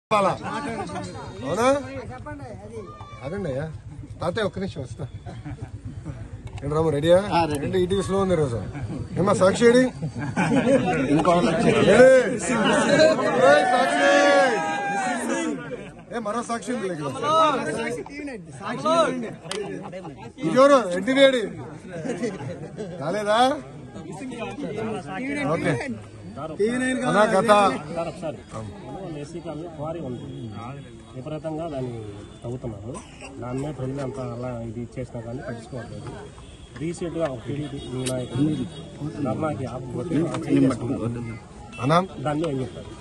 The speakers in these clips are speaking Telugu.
అలా. అవునా అదండి అయ్యా తాతయ్య ఒక్క నిమిషం వస్తా ఏంటి రాము రెడీయా ఏంటి ఈటీవీ స్లో ఉంది ఈరోజు ఏమా సాక్షి ఏడి? ఏడి? ఏయ్, సాక్షి ఏ మరో సాక్షి ఉంది ఇక్కడ. ఇంకెవరు ఎన్టీవీ ఏడి రాలేదా ఓకే అన్నా గత ఏసీ కాదు క్వారీ ఉంది విపరీతంగా దాన్ని తవ్వుతున్నారు దాని మీద ప్రజలు అంతా అలా ఇది ఇచ్చేసినా కానీ పట్టించుకోవట్లేదు రీసెంట్గా ఒక టీడీపీ మీ నాయకుడు ధర్నాకి ఆపుకోతే అన్నా దాన్ని ఏం చెప్తారు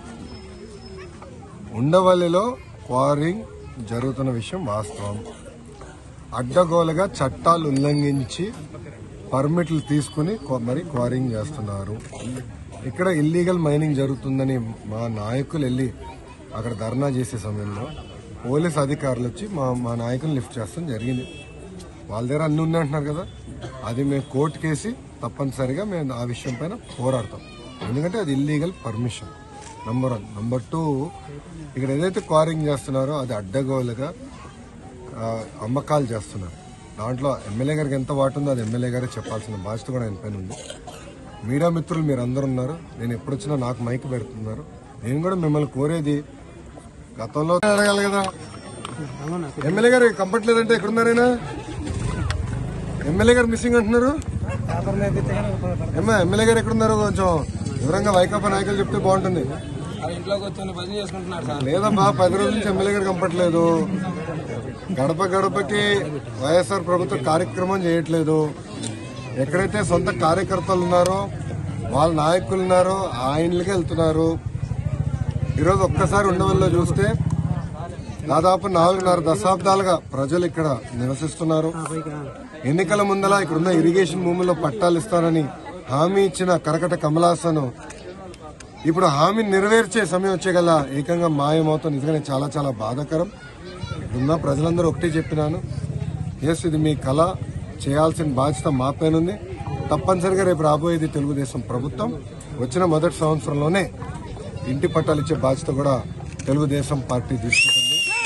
ఉండవల్లిలో క్వారింగ్ జరుగుతున్న విషయం వాస్తవం అడ్డగోలుగా చట్టాలు ఉల్లంఘించి పర్మిట్లు తీసుకుని క్వ- మరి క్వారింగ్ చేస్తున్నారు ఇక్కడ ఇల్లీగల్ మైనింగ్ జరుగుతుందని మా నాయకులు వెళ్ళి అక్కడ ధర్నా చేసే సమయంలో పోలీస్ అధికారులు వచ్చి మా మా నాయకులు లిఫ్ట్ చేస్తాం జరిగింది వాళ్ళ దగ్గర అన్ని ఉన్నాయంటున్నారు కదా అది మేము కోర్టు కేసి తప్పనిసరిగా మేము ఆ విషయం పైన పోరాడతాం ఎందుకంటే అది illegal permission number one number two ఇక్కడ ఏదైతే క్వారింగ్ చేస్తున్నారో అది అడ్డగోలుగా ఆ, అమ్మకాలు చేస్తున్నారు దాంట్లో ఎమ్మెల్యే గారికి ఎంత వాటు ఉందో అది ఎమ్మెల్యే గారే చెప్పాల్సిన బాధ్యత కూడా ఆయన పైన ఉంది మీడియా మిత్రులు మీరు అందరు ఉన్నారు నేను ఎప్పుడు వచ్చినా నాకు మైక్ పెడుతున్నారు నేను కూడా మిమ్మల్ని కోరేది గతంలో అడగాలి కదా ఎమ్మెల్యే గారు కంపట్లేదంటే ఎక్కడున్నారైనా ఎమ్మెల్యే గారు మిస్సింగ్ అంటున్నారు ఏమ్మా ఎమ్మెల్యే గారు ఎక్కడున్నారు కొంచెం వివరంగా వైకాపా నాయకులు చెప్తే బాగుంటుంది ఇంట్లో కూర్చొని భజన చేసుకుంటున్నారు సార్ లేదమ్మా పది రోజుల నుంచి ఎమ్మెల్యే గారు కంపట్లేదు గడప గడపకి వైఎస్ఆర్ ప్రభుత్వం కార్యక్రమం చేయట్లేదు ఎక్కడైతే సొంత కార్యకర్తలు ఉన్నారో వాళ్ళ నాయకులు ఉన్నారో ఆయనలకే వెళ్తున్నారు ఈరోజు ఒక్కసారి ఉండవల్లో చూస్తే దాదాపు నాలుగున్నర దశాబ్దాలుగా ప్రజలు ఇక్కడ నివసిస్తున్నారు ఎన్నికల ముందల ఇక్కడున్న ఇరిగేషన్ భూముల్లో పట్టాలు ఇస్తానని హామీ ఇచ్చిన కరకట కమలాసను ఇప్పుడు హామీని నెరవేర్చే సమయం వచ్చే గల ఏకంగా మాయమవుతాం నిజంగానే చాలా చాలా బాధాకరం ఇప్పుడున్న ప్రజలందరూ ఒకటే చెప్పినాను ఎస్ ఇది మీ కళ చేయాల్సిన బాధ్యత మా పైన ఉంది తప్పనిసరిగా రేపు రాబోయేది తెలుగుదేశం ప్రభుత్వం వచ్చిన మొదటి సంవత్సరంలోనే ఇంటి పట్టాలు ఇచ్చే బాధ్యత కూడా తెలుగుదేశం పార్టీ తీసుకుంటుంది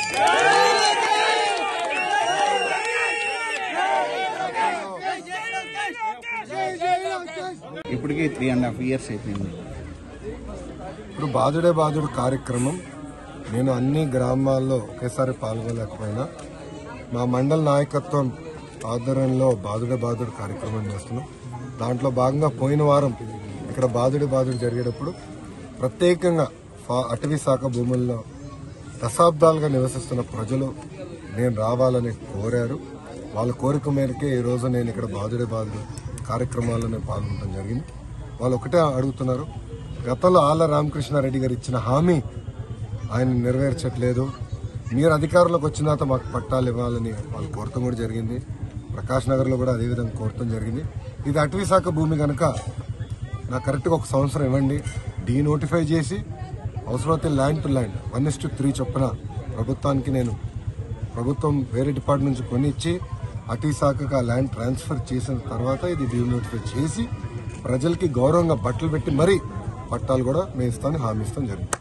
ఇప్పటికే త్రీ అండ్ హాఫ్ ఇయర్స్ అయిపోయింది ఇప్పుడు బాధుడే బాధుడు కార్యక్రమం నేను అన్ని గ్రామాల్లో ఒకేసారి పాల్గొనలేకపోయినా మా మండల నాయకత్వం ఆధ్వర్యంలో బాధుడే బాధుడు కార్యక్రమం చేస్తున్నాం దాంట్లో భాగంగా పోయిన వారం ఇక్కడ బాధుడి బాధుడు జరిగేటప్పుడు ప్రత్యేకంగా ఫా- అటవీ శాఖ భూముల్లో దశాబ్దాలుగా నివసిస్తున్న ప్రజలు నేను రావాలని కోరారు వాళ్ళ కోరిక మేరకే ఈ రోజు నేను ఇక్కడ బాధుడే బాధుడు కార్యక్రమాల్లో నేను పాల్గొనడం జరిగింది వాళ్ళు ఒకటే అడుగుతున్నారు గతంలో ఆళ్ల రామకృష్ణారెడ్డి గారు ఇచ్చిన హామీ ఆయన నెరవేర్చట్లేదు మీరు అధికారంలోకి వచ్చిన తర్వాత మాకు పట్టాలు ఇవ్వాలని వాళ్ళు కోరటం కూడా జరిగింది ప్రకాష్ నగర్లో కూడా అదే విధంగా కోరటం జరిగింది ఇది అటవీ శాఖ భూమి కనుక నాకు కరెక్ట్గా ఒక సంవత్సరం ఇవ్వండి డీ నోటిఫై చేసి అవసరమైతే land to land one is to three చొప్పున ప్రభుత్వానికి నేను ప్రభుత్వం వేరే డిపార్ట్మెంట్ నుంచి కొనిచ్చి అటవీ శాఖకు ఆ ల్యాండ్ ట్రాన్స్ఫర్ చేసిన తర్వాత ఇది డీ నోటిఫై చేసి ప్రజలకి గౌరవంగా బట్టలు పెట్టి మరీ పట్టాలు కూడా మేము ఇస్తాను హామీ ఇస్తాం జరిగింది